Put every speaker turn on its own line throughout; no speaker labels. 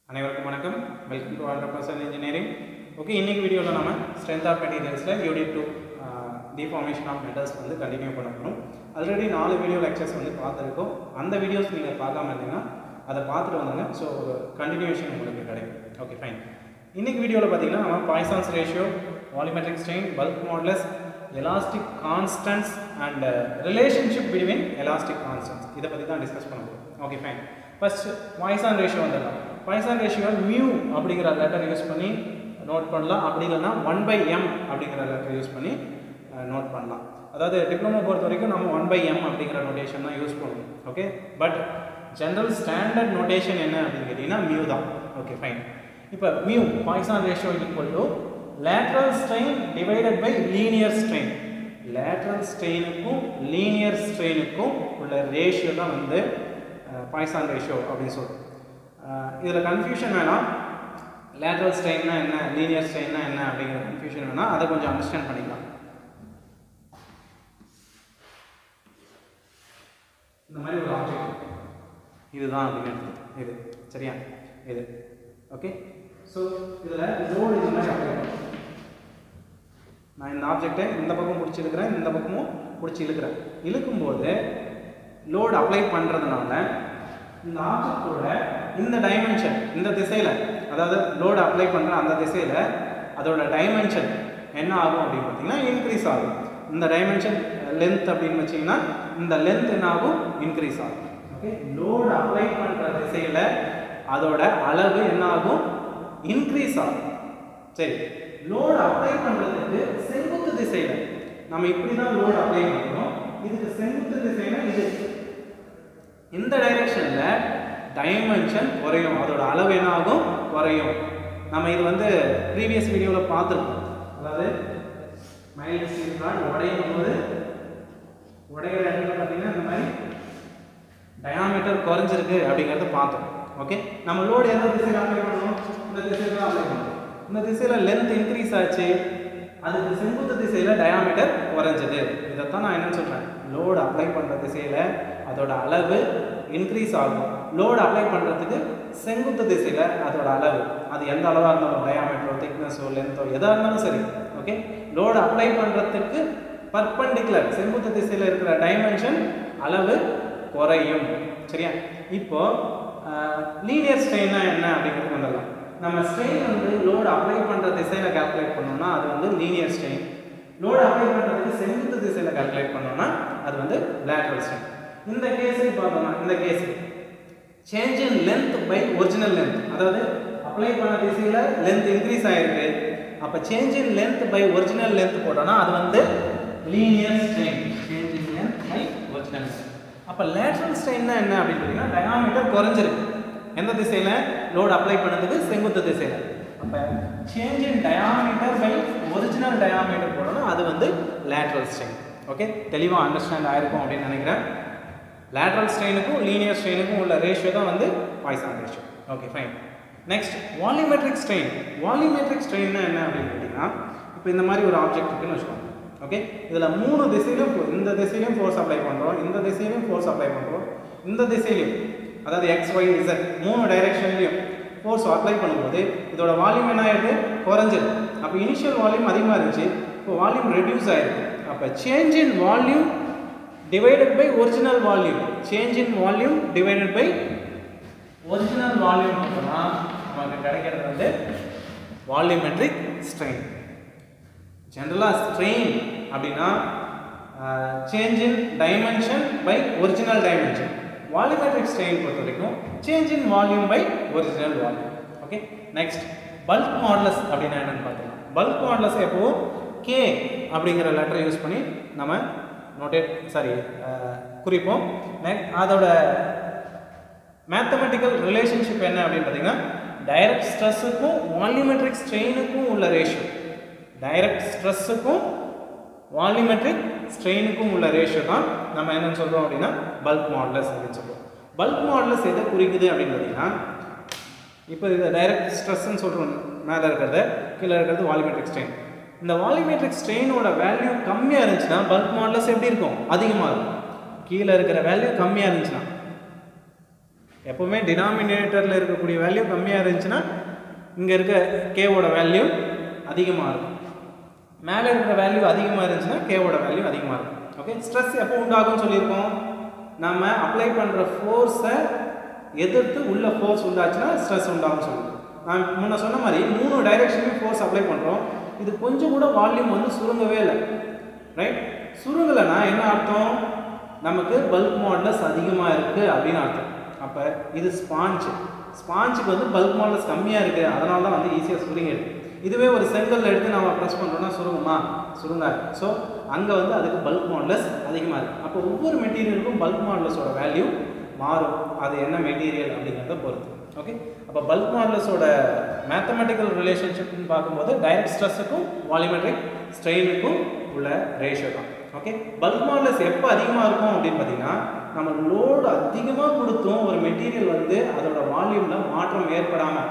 அனைவருக்கும் வணக்கம் welcome to hundred percent engineering okay இன்னைக்கு வீடியோவில் நம்ம ஸ்ட்ரென்த் ஆஃப் மெட்டீரியல்ஸில் unit two deformation of metals வந்து கண்டினியூ பண்ண போகிறோம் ஆல்ரெடி நாலு வீடியோ லெக்சர்ஸ் வந்து பார்த்துருக்கோம் அந்த வீடியோஸ் நீங்கள் பார்க்காம இருந்தீங்கன்னா அதை பார்த்துட்டு வந்தாங்க ஸோ ஒரு கண்டினியூஷன் உங்களுக்கு கிடைக்கும் ஓகே ஃபைன் இன்னைக்கு வீடியோவில் பார்த்தீங்கன்னா நம்ம Poisson's ratio volumetric strain bulk modulus elastic constants and relationship between elastic constants இதை பற்றி தான் டிஸ்கஸ் பண்ண போகிறோம் okay fine first Poisson ratio வந்துடலாம் பாய்சான் ரேஷியோ மியூ அப்படிங்கிற லெட்டர் யூஸ் பண்ணி நோட் பண்ணலாம் அப்படி இல்லைன்னா ஒன் பை எம் அப்படிங்கிற லெட்டர் யூஸ் பண்ணி நோட் பண்ணலாம் அதாவது டிப்ளமோ பொறுத்த வரைக்கும் நம்ம ஒன் பை எம் அப்படிங்கிற நோட்டேஷன் தான் யூஸ் பண்ணுவோம் okay but general standard notation என்ன அப்படின்னு கேட்டிங்கன்னா மியூ தான் ஓகே ஃபைன் இப்போ mu Poisson ratio equal to lateral strain divided by linear strain lateral ஸ்ட்ரெயினுக்கும் லீனியர் ஸ்ட்ரெயினுக்கும் உள்ள ரேஷியோ தான் வந்து பாய்சான் ரேஷியோ அப்படின்னு சொல்கிறோம் இதில் கன்ஃபியூஷன் வேணாம் லேட்ரல் ஸ்ட்ரெயின்னா என்ன லீனியர் ஸ்ட்ரெயின்னா என்ன அப்படிங்கிற கன்ஃபியூஷன் வேணால் அதை கொஞ்சம் அண்டர்ஸ்டாண்ட் பண்ணிக்கலாம் இந்த மாதிரி ஒரு ஆப்ஜெக்ட் இதுதான் அப்படின்னு இது சரியா இது ஓகே ஸோ இதில் லோடு இந்த மாதிரி அப்ளை பண்ணுறேன் நான் இந்த ஆப்ஜெக்டை இந்த பக்கம் பிடிச்சி இழுக்கிறேன் இந்த பக்கமும் பிடிச்சி இழுக்கிறேன் இழுக்கும்போது லோடு அப்ளை பண்ணுறதுனால இந்த ஆப்ஜெக்டோட இந்த டைமென்ஷன் இந்த திசையில் அதாவது லோடு அப்ளை பண்ணுற அந்த திசையில் அதோட டைமென்ஷன் என்ன ஆகும் அப்படின்னு பார்த்தீங்கன்னா இன்க்ரீஸ் ஆகும் இந்த டைமென்ஷன் லென்த் அப்படின்னு வச்சிங்கன்னா இந்த லென்த் என்ன ஆகும் இன்க்ரீஸ் ஆகும் ஓகே லோடு அப்ளை பண்ணுற திசையில் அதோட அளவு என்ன ஆகும் இன்க்ரீஸ் ஆகும் சரி லோடு அப்ளை பண்ணுறதுக்கு செங்குத்து திசையில் நம்ம இப்படி தான் லோடு அப்ளை பண்ணுறோம் இதுக்கு செங்குத்து திசைனா இது இந்த டைரெக்ஷனில் டைமென்ஷன் குறையும் அதோட அளவு என்ன ஆகும் குறையும் நம்ம இது வந்து ப்ரீவியஸ் வீடியோவில் பார்த்துருக்கோம் அதாவது மைல்டு ஸ்டீல் ராட் உடையும் போது உடைகிற இடத்துல பார்த்தீங்கன்னா இந்த மாதிரி டயாமீட்டர் குறைஞ்சிருக்கு அப்படிங்கிறத பார்த்தோம் ஓகே நம்ம லோடு எந்த திசையில் அப்ளை பண்ணணும் இந்த திசையில் தான் அப்ளை பண்ணணும் இந்த திசையில் லென்த் இன்க்ரீஸ் ஆச்சு அதுக்கு செங்குத்து திசையில் டயாமீட்டர் குறைஞ்சது இதைத்தான் நான் என்னன்னு சொல்கிறேன் லோடு அப்ளை பண்ணுற திசையில் அதோட அளவு இன்க்ரீஸ் ஆகும் லோடு அப்ளை பண்ணுறதுக்கு செங்குத்து திசையில் அதோட அளவு அது எந்த அளவாக இருந்தாலும் டயாமீட்டரோ திக்னஸோ லென்த்தோ எதாக இருந்தாலும் சரி ஓகே லோடு அப்ளை பண்ணுறதுக்கு பர்பண்டிகுலர் செங்குத்து திசையில் இருக்கிற டைமென்ஷன் அளவு குறையும் சரியா இப்போ லீனியர் ஸ்ட்ரெயினா என்ன அப்படிங்கிறது வந்துடலாம் நம்ம ஸ்ட்ரெயின் வந்து லோடு அப்ளை பண்ணுற திசையில் கால்குலேட் பண்ணோம்னா அது வந்து லீனியர் ஸ்ட்ரெயின் லோடு அப்ளை பண்ணுறதுக்கு செங்குத்து திசையில் கால்குலேட் பண்ணோம்னா அது வந்து லேட்ரல் ஸ்ட்ரெயின் இந்த கேஸுக்கு பார்த்தோம்னா இந்த case change in length by original length அதாவது அப்ளை பண்ண திசையில் லென்த் இன்க்ரீஸ் ஆகிருக்கு அப்போ change in length by original length போட்டோம்னா அது வந்து linear strain change in length by original length அப்போ லேட்ரல் ஸ்ட்ரெயின்னா என்ன அப்படின்னு பார்த்தீங்கன்னா டயாமீட்டர் குறைஞ்சிருக்கு எந்த திசையில் லோடு அப்ளை பண்ணதுக்கு செங்குத்து திசையில் அப்போ change in diameter by original diameter போடணும் அது வந்து லேட்ரல் ஸ்ட்ரெயின் ஓகே தெளிவாக அண்டர்ஸ்டாண்ட் ஆயிருக்கும் அப்படின்னு நினைக்கிறேன் லேட்ரல் ஸ்ட்ரெயினுக்கும் லீனியர் ஸ்ட்ரெயினுக்கும் உள்ள ரேஷியோ தான் வந்து Poisson ratio okay fine next volumetric strain volumetric ஸ்ட்ரெயின்னா என்ன அப்படின்னு கேட்டிங்கன்னா இப்போ இந்த மாதிரி ஒரு ஆப்ஜெக்ட் இருக்குன்னு வச்சுக்கோங்க ஓகே இதில் மூணு திசையிலும் இந்த திசையிலையும் ஃபோர்ஸ் அப்ளை பண்ணுறோம் இந்த திசையிலையும் ஃபோர்ஸ் அப்ளை பண்ணுறோம் இந்த திசையிலையும் அதாவது எக்ஸ் ஒய் இசட் மூணு டைரெக்ஷன்லையும் ஃபோர்ஸ் அப்ளை பண்ணும்போது இதோட வால்யூம் என்ன ஆயிடுது குறைஞ்சிருக்கு அப்போ இனிஷியல் வால்யூம் அதிகமாக இருந்துச்சு இப்போ வால்யூம் ரெடியூஸ் ஆயிருக்கு அப்போ change in volume divided by original volume change in volume divided by original volume பார்த்தோம்னா நமக்கு கிடைக்கிறது வந்து வால்யூமெட்ரிக் ஸ்ட்ரெயின் ஜென்ரலாக ஸ்ட்ரெயின் அப்படின்னா change in dimension by original dimension volumetric strain பொறுத்த வரைக்கும் change in volume by original volume okay next bulk modulus அப்படின்னா என்னன்னு பார்த்தீங்கன்னா பல்க் மாடலஸ் எப்போவும் கே அப்படிங்கிற லெட்டரை யூஸ் பண்ணி நம்ம நோட்டேட் சாரி குறிப்போம் நெக்ஸ்ட் அதோட மேத்தமெட்டிக்கல் ரிலேஷன்ஷிப் என்ன அப்படின்னு பார்த்தீங்கன்னா டைரக்ட் ஸ்ட்ரெஸ்ஸுக்கும் வால்யூமெட்ரிக் ஸ்ட்ரெயினுக்கும் உள்ள ரேஷியோ டைரக்ட் ஸ்ட்ரெஸ்ஸுக்கும் வால்யூமெட்ரிக் ஸ்ட்ரெயினுக்கும் உள்ள ரேஷியோ தான் நம்ம என்னன்னு சொல்கிறோம் அப்படின்னா பல்க் மாடலஸ் அப்படின்னு சொல்கிறோம் பல்க் மாடலஸ் எதை குறிக்குது அப்படின்னு பார்த்தீங்கன்னா இப்போ இது டைரக்ட் ஸ்ட்ரெஸ்ன்னு சொல்கிறோம் மேலே இருக்கிறது கீழே இருக்கிறது வால்யூமெட்ரிக் ஸ்ட்ரெயின் இந்த வால்யூமெட்ரிக் ஸ்ட்ரெயினோட வேல்யூ கம்மியாக இருந்துச்சுன்னா பல்க் மாடலஸ் எப்படி இருக்கும் அதிகமாக இருக்கும் கீழே இருக்கிற வேல்யூ கம்மியாக இருந்துச்சுன்னா எப்போவுமே டினாமினேட்டரில் இருக்கக்கூடிய வேல்யூ கம்மியாக இருந்துச்சுன்னா இங்கே இருக்க கேவோட வேல்யூ அதிகமாக இருக்கும் மேலே இருக்கிற வேல்யூ அதிகமாக இருந்துச்சுன்னா கேவோட வேல்யூ அதிகமாக இருக்கும் ஓகே ஸ்ட்ரெஸ் எப்போ உண்டாகும்னு சொல்லியிருக்கோம் நம்ம அப்ளை பண்ணுற ஃபோர்ஸை எதிர்த்து உள்ள ஃபோர்ஸ் உண்டாச்சுன்னா ஸ்ட்ரெஸ் உண்டாகும்னு சொல்லுவோம் நான் முன்ன சொன்ன மாதிரி மூணு டைரெக்ஷன்லையும் ஃபோர்ஸ் அப்ளை பண்ணுறோம் இது கொஞ்சம் கூட வால்யூம் வந்து சுருங்கவே இல்லை ரைட் சுருங்கலைன்னா என்ன அர்த்தம் நமக்கு பல்க் மாடலஸ் அதிகமாக இருக்குது அப்படின்னு அர்த்தம் அப்போ இது ஸ்பாஞ்ச் ஸ்பாஞ்சுக்கு வந்து பல்க் மாடலஸ் கம்மியாக இருக்குது அதனால தான் வந்து ஈஸியாக சுருங்கிடுது இதுவே ஒரு செங்கல் எடுத்து நம்ம ப்ரெஸ் பண்ணுறோம்னா சுருங்குமா சுருங்காது ஸோ அங்கே வந்து அதுக்கு பல்க் மாடலஸ் அதிகமாக இருக்குது அப்போ ஒவ்வொரு மெட்டீரியலுக்கும் பல்க் மாடலஸோட வேல்யூ மாறும் அது என்ன மெட்டீரியல் அப்படிங்கிறத பொறுத்து ஓகே அப்போ பல்க் மாடலஸோட மேத்தமெட்டிக்கல் ரிலேஷன்ஷிப்னு பார்க்கும்போது டைரக்ட் ஸ்ட்ரெஸ்ஸுக்கும் வால்யூமெட்ரிக் ஸ்ட்ரெயினுக்கும் உள்ள ரேஷியோ தான் ஓகே பல்க் மாடலஸ் எப்போ அதிகமாக இருக்கும் அப்படின்னு பார்த்தீங்கன்னா நம்ம லோடு அதிகமாக கொடுத்தும் ஒரு மெட்டீரியல் வந்து அதோட வால்யூமில் மாற்றம் ஏற்படாமல்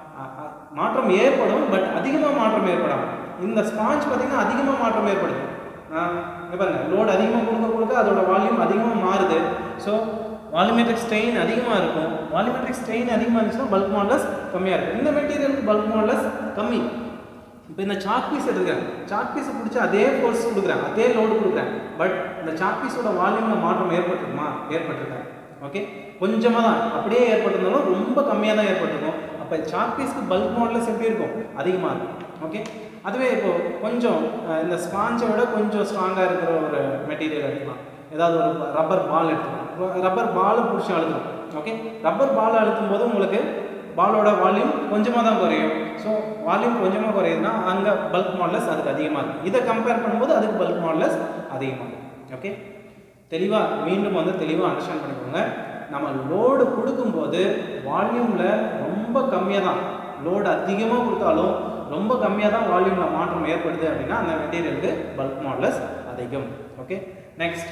மாற்றம் ஏற்படும் பட் அதிகமாக மாற்றம் ஏற்படாமல் இந்த ஸ்பாஞ்ச் பார்த்தீங்கன்னா அதிகமாக மாற்றம் ஏற்படுது இங்கே பாருங்க லோடு அதிகமாக கொடுக்க கொடுக்க அதோட வால்யூம் அதிகமாக மாறுது ஸோ வால்யூமெட்ரிக் ஸ்ட்ரெயின் அதிகமாக இருக்கும் வால்யூமெட்ரிக் ஸ்ட்ரெயின் அதிகமாக இருந்துச்சுன்னா பல்க் மாடலஸ் கம்மியாக இருக்கும் இந்த மெட்டீரியலுக்கு பல்க் மாடலஸ் கம்மி இப்போ இந்த சாக் பீஸ் எடுத்துக்கிறேன் சாக் பீஸை பிடிச்சி அதே ஃபோர்ஸ் கொடுக்குறேன் அதே லோடு கொடுக்குறேன் பட் இந்த சாக் பீஸோட வால்யூமில் மாற்றம் ஏற்பட்டிருக்குமா ஏற்பட்டிருக்கேன் ஓகே கொஞ்சமாக தான் அப்படியே ஏற்பட்டிருந்தாலும் ரொம்ப கம்மியாக தான் ஏற்பட்டிருக்கும் அப்போ சாக் பீஸ்க்கு பல்க் மாடலஸ் எப்படி இருக்கும் அதிகமாக இருக்கும் ஓகே அதுவே இப்போ கொஞ்சம் அஹ், இந்த ஸ்பாஞ்சை விட கொஞ்சம் ஸ்ட்ராங்காக இருக்கிற ஒரு மெட்டீரியல் எடுத்துக்கலாம் ஏதாவது ஒரு ரப்பர் பால் எடுத்துக்கலாம் ரப்பர் பாலை பிடிச்சி அழுத்தணும் ஓகே ரப்பர் பால் அழுத்தும் போது உங்களுக்கு பாலோட வால்யூம் கொஞ்சமாக தான் குறையும் ஸோ வால்யூம் கொஞ்சமாக குறையுதுன்னா அங்கே பல்க் மாடலஸ் அதுக்கு அதிகமாக இருக்கும் இதை கம்பேர் பண்ணும்போது அதுக்கு பல்க் மாடலஸ் அதிகமாக இருக்கும் ஓகே தெளிவாக மீண்டும் வந்து தெளிவாக அண்டர்ஸ்டாண்ட் பண்ணிக்கோங்க நம்ம லோடு கொடுக்கும்போது வால்யூமில் ரொம்ப கம்மியாக தான் லோடு அதிகமாக கொடுத்தாலும் ரொம்ப கம்மியாக தான் வால்யூமில் மாற்றம் ஏற்படுது அப்படின்னா அந்த மெட்டீரியலுக்கு பல்க் மாடலஸ் அதிகம் ஓகே நெக்ஸ்ட்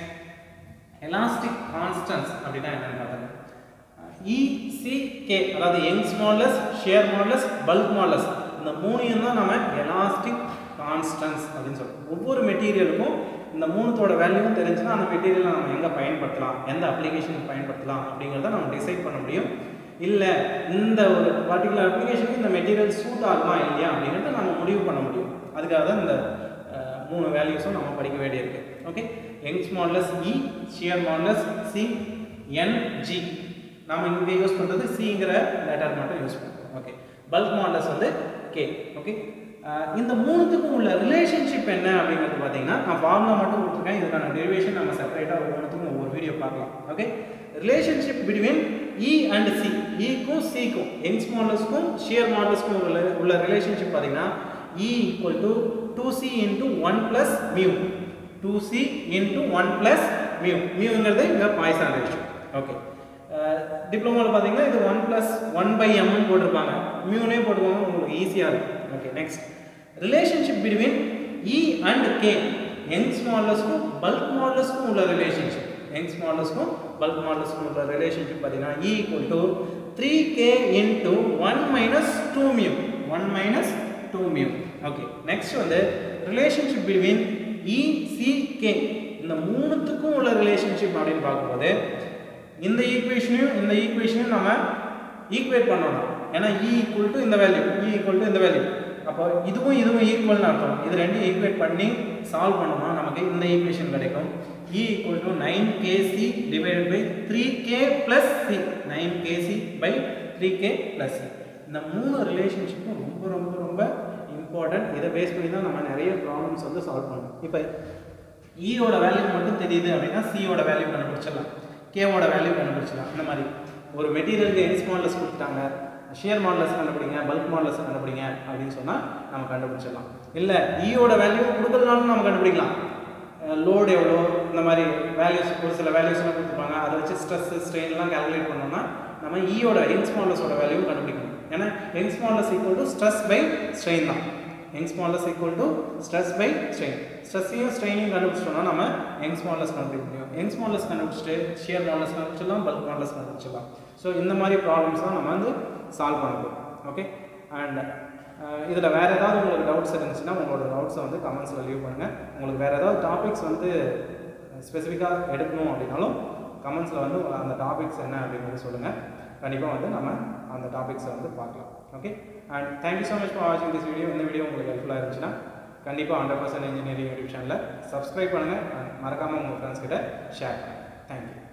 எலாஸ்டிக் கான்ஸ்டன்ஸ் அப்படின்னா என்னன்னு பார்த்தோம் இசிகே அதாவது Young's modulus shear modulus bulk modulus இந்த மூணையும் தான் நம்ம எலாஸ்டிக் கான்ஸ்டன்ஸ் அப்படின்னு சொல்றோம் ஒவ்வொரு மெட்டீரியலுக்கும் இந்த மூணுத்தோட வேல்யூவும் தெரிஞ்சுன்னா அந்த மெட்டீரியலை நம்ம எங்கே பயன்படுத்தலாம் எந்த அப்ளிகேஷனுக்கு பயன்படுத்தலாம் அப்படிங்கிறத நம்ம டிசைட் பண்ண முடியும் இல்லை இந்த ஒரு பர்டிகுலர் அப்ளிகேஷனுக்கு இந்த மெட்டீரியல் சூட் ஆகுமா இல்லையா அப்படிங்கிறத நம்ம முடிவு பண்ண முடியும் அதுக்காக தான் இந்த அஹ், மூணு வேல்யூஸும் நம்ம படிக்க வேண்டியிருக்கு okay Young's modulus E shear modulus C என்ஜி நம்ம இங்கே யூஸ் பண்ணுறது சிங்கிற லெட்டர் மட்டும் யூஸ் பண்ணுறோம் ஓகே பல்க் மாடலஸ் வந்து கே ஓகே இந்த மூணுத்துக்கும் உள்ள ரிலேஷன்ஷிப் என்ன அப்படிங்கிறது பார்த்தீங்கன்னா நான் ஃபார்முலா மட்டும் கொடுத்துருக்கேன் இதுக்கான டெரிவேஷன் நம்ம செப்பரேட்டாக ஒவ்வொன்றுத்துக்கும் ஒவ்வொரு வீடியோ பார்க்கலாம் okay relationship between E and C இக்கும் சிக்கும் யங்ஸ் மாடல்ஸ்க்கும் ஷியர் மாடல்ஸ்க்கும் உள்ள உள்ள ரிலேஷன்ஷிப் பார்த்தீங்கன்னா E equal to two C into one plus mu two C into one plus mu மியூங்கிறது இங்கே பாய்சான் ரேஷியோ ஓகே டிப்ளமோவில் பார்த்தீங்கன்னா இது ஒன் ப்ளஸ் ஒன் பை எம்னு போட்டிருப்பாங்க மியூனே போட்டுக்கோங்க உங்களுக்கு ஈஸியாக இருக்கும் okay next relationship between E and K Young's மாடலஸ்க்கும் பல்க் மாடலஸ்க்கும் உள்ள ரிலேஷன்ஷிப் யங்ஸ் மாடலஸ்க்கும் பல்க் மாடலஸ்க்கும் உள்ள ரிலேஷன்ஷிப் பார்த்தீங்கன்னா E equal to three K into one minus two mu one minus two mu okay next வந்து relationship between E C K இந்த மூணுத்துக்கும் உள்ள ரிலேஷன்ஷிப் அப்படின்னு பார்க்கும்போது இந்த ஈக்குவேஷனையும் இந்த ஈக்குவேஷனையும் நம்ம ஈக்குவேட் பண்ணணும் ஏன்னா இ ஈக்குவல் டு இந்த வேல்யூ இ ஈக்குவல் டு இந்த வேல்யூ அப்போ இதுவும் இதுவும் ஈக்குவல்னு அர்த்தம் இது ரெண்டையும் ஈக்குவேட் பண்ணி சால்வ் பண்ணோம்னா நமக்கு இந்த ஈக்குவேஷன் கிடைக்கும் E equal to nine K C divided by three K plus C nine K C by three K plus C இந்த மூணு ரிலேஷன்ஷிப்பும் ரொம்ப ரொம்ப ரொம்ப இம்பார்ட்டன்ட் இதை பேஸ் பண்ணி தான் நம்ம நிறைய ப்ராப்ளம்ஸ் வந்து சால்வ் பண்ணணும் இப்போ ஈயோட வேல்யூ மட்டும் தெரியுது அப்படின்னா சியோட வேல்யூ கண்டுபிடிச்சிடலாம் கேவோட வேல்யூ கண்டுபிடிச்சிடலாம் இந்த மாதிரி ஒரு மெட்டீரியலுக்கு என்ஸ் மாடலஸ் கொடுத்துட்டாங்க ஷியர் மாடலஸ் கண்டுபிடிங்க பல்க் மாடலஸ் கண்டுபிடிங்க அப்படின்னு சொன்னால் நம்ம கண்டுபிடிச்சிடலாம் இல்லை ஈயோட வேல்யூ கொடுக்கலனாலும் நம்ம கண்டுபிடிக்கலாம் லோடு எவ்வளோ இந்த மாதிரி வேல்யூஸ் ஒரு சில வேல்யூஸ்லாம் கொடுத்துருப்பாங்க அதை வச்சு ஸ்ட்ரெஸ் ஸ்ட்ரெயின்லாம் கால்குலேட் பண்ணோம்னா நம்ம ஈயோட யங்ஸ் மாடலஸோட வேல்யூ கண்டுபிடிக்கணும் ஏன்னா Young's modulus equal to stress by strain தான் Young's modulus equal to stress by strain ஸ்ட்ரெஸ்ஸையும் ஸ்ட்ரெயினையும் கண்டுபிடிச்சிட்டோம்னா நம்ம யங்ஸ் மாடலஸ் கண்டுபிடிக்க முடியும் யங்ஸ் மாடலஸ் கண்டுபிடிச்சிட்டு ஷியர் மாடலஸ் கண்டுபிடிச்சிடலாம் பல்க் மாடலஸ் கண்டுபிடிச்சிடலாம் ஸோ இந்த மாதிரி ப்ராப்ளம்ஸ் தான் நம்ம வந்து சால்வ் பண்ண போகிறோம் ஓகே அண்ட் இதில் வேறு ஏதாவது உங்களுக்கு டவுட்ஸ் இருந்துச்சுன்னா உங்களோட டவுட்ஸை வந்து கமெண்ட்ஸில் லீவ் பண்ணுங்கள் உங்களுக்கு வேறு ஏதாவது டாபிக்ஸ் வந்து ஸ்பெசிஃபிக்காக எடுக்கணும் அப்படின்னாலும் கமெண்ட்ஸில் வந்து அந்த டாபிக்ஸ் என்ன அப்படிங்கிறது சொல்லுங்கள் கண்டிப்பாக வந்து நம்ம அந்த டாபிக்ஸை வந்து பார்க்கலாம் okay and thank you so much for வாட்சிங் திஸ் வீடியோ இந்த வீடியோ உங்களுக்கு ஹெல்ப்ஃபுல்லாக இருந்துச்சுன்னா கண்டிப்பாக ஹண்ட்ரட் பர்சன்ட் இன்ஜினியரிங் யூடியூப் சேனலில் சப்ஸ்கிரைப் பண்ணுங்கள் மறக்காமல் உங்கள் ஃப்ரெண்ட்ஸ் கிட்ட ஷேர் பண்ணுங்கள் தேங்க்யூ